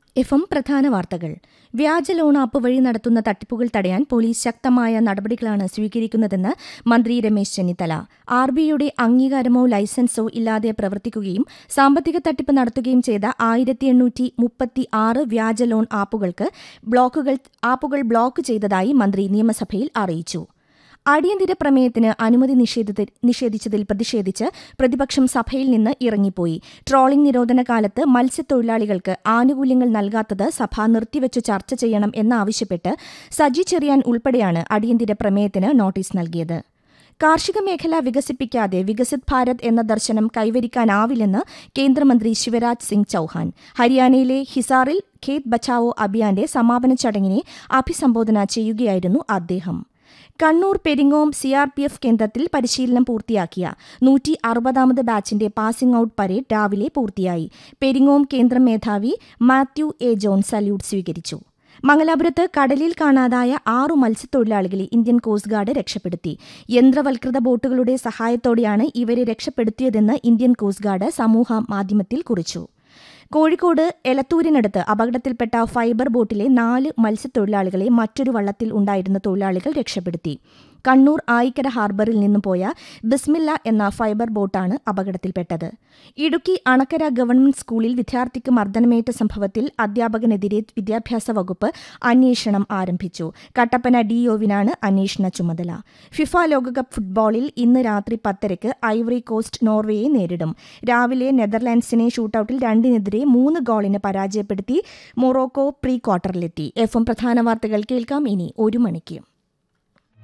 F M പ്രധാന വാർത്തകൾ വ്യാജ ലോൺ ആപ്പ് വഴി നടത്തുന്ന തട്ടിപ്പുകൾ തടയാൻ പോലീസ് ശക്തമായ നടപടികളാണ് സ്വീകരിക്കുന്നതെന്ന് മന്ത്രി രമേശ് ചെന്നിത്തല ആർ ബിഐയുടെ അംഗീകാരമോ ലൈസൻസോ ഇല്ലാതെ പ്രവർത്തിക്കുകയും സാമ്പത്തിക തട്ടിപ്പ് നടത്തുകയും ചെയ്ത ആയിരത്തി എണ്ണൂറ്റി മുപ്പത്തി ആറ് വ്യാജ ലോൺ ആപ്പുകൾക്ക് ബ്ലോക്കുകൾ ആപ്പുകൾ ബ്ലോക്ക് ചെയ്തതായി മന്ത്രി നിയമസഭയിൽ അറിയിച്ചു അടിയന്തര പ്രമേയത്തിന് അനുമതി നിഷേധിച്ചതിൽ പ്രതിഷേധിച്ച് പ്രതിപക്ഷം സഭയിൽ നിന്ന് ഇറങ്ങിപ്പോയി ട്രോളിംഗ് നിരോധന കാലത്ത് മത്സ്യത്തൊഴിലാളികൾക്ക് ആനുകൂല്യങ്ങൾ നൽകാത്തത് സഭ നിർത്തിവച്ചു ചർച്ച ചെയ്യണം എന്നാവശ്യപ്പെട്ട് സജി ചെറിയാൻ ഉൾപ്പെടെയാണ് അടിയന്തര പ്രമേയത്തിന് നോട്ടീസ് നൽകിയത് കാർഷിക മേഖല വികസിപ്പിക്കാതെ വികസിത് ഭാരത് എന്ന ദർശനം കൈവരിക്കാനാവില്ലെന്ന് കേന്ദ്രമന്ത്രി ശിവരാജ് സിംഗ് ചൌഹാൻ ഹരിയാനയിലെ ഹിസാറിൽ ഖേത് ബച്ചാവോ അഭിയാന്റെ സമാപന ചടങ്ങിനെ അഭിസംബോധന ചെയ്യുകയായിരുന്നു അദ്ദേഹം കണ്ണൂർ പെരിങ്ങോം സിആർപിഎഫ് കേന്ദ്രത്തിൽ പരിശീലനം പൂർത്തിയാക്കിയ നൂറ്റി അറുപതാമത് ബാച്ചിന്റെ പാസിംഗ് ഔട്ട് പരേഡ് രാവിലെ പൂർത്തിയായി പെരിങ്ങോം കേന്ദ്രം മേധാവി മാത്യു എ ജോൺ സല്യൂട്ട് സ്വീകരിച്ചു മംഗലാപുരത്ത് കടലിൽ കാണാതായ ആറു മത്സ്യത്തൊഴിലാളികളെ ഇന്ത്യൻ കോസ്റ്റ് ഗാർഡ് രക്ഷപ്പെടുത്തി യന്ത്രവൽകൃത ബോട്ടുകളുടെ സഹായത്തോടെയാണ് ഇവരെ രക്ഷപ്പെടുത്തിയതെന്ന് ഇന്ത്യൻ കോസ്റ്റ് ഗാർഡ് സമൂഹ മാധ്യമത്തിൽ കുറിച്ചു കോഴിക്കോട് എലത്തൂരിനടുത്ത് അപകടത്തിൽപ്പെട്ട ഫൈബർ ബോട്ടിലെ നാല് മത്സ്യത്തൊഴിലാളികളെ മറ്റൊരു വള്ളത്തിൽ ഉണ്ടായിരുന്ന തൊഴിലാളികൾ രക്ഷപ്പെടുത്തി കണ്ണൂർ ആയിക്കര ഹാർബറിൽ നിന്നും പോയ ബിസ്മില്ല എന്ന ഫൈബർ ബോട്ടാണ് അപകടത്തിൽപ്പെട്ടത് ഇടുക്കി അണക്കര ഗവൺമെന്റ് സ്കൂളിൽ വിദ്യാർത്ഥിക്ക് മർദ്ദനമേറ്റ സംഭവത്തിൽ അധ്യാപകനെതിരെ വിദ്യാഭ്യാസ വകുപ്പ് അന്വേഷണം ആരംഭിച്ചു കട്ടപ്പന ഡിഒവിനാണ് അന്വേഷണ ചുമതല ഫിഫ ലോകകപ്പ് ഫുട്ബോളിൽ ഇന്ന് രാത്രി പത്തരയ്ക്ക് ഐവറി കോസ്റ്റ് നോർവേയെ നേരിടും രാവിലെ നെതർലാൻഡ്സിനെ ഷൂട്ടൌട്ടിൽ രണ്ടിനെതിരെ മൂന്ന് ഗോളിന് പരാജയപ്പെടുത്തി മൊറോക്കോ പ്രീ ക്വാർട്ടറിലെത്തി എഫ് എം പ്രധാന വാർത്തകൾ കേൾക്കാം ഇനി ഒരു മണിക്ക്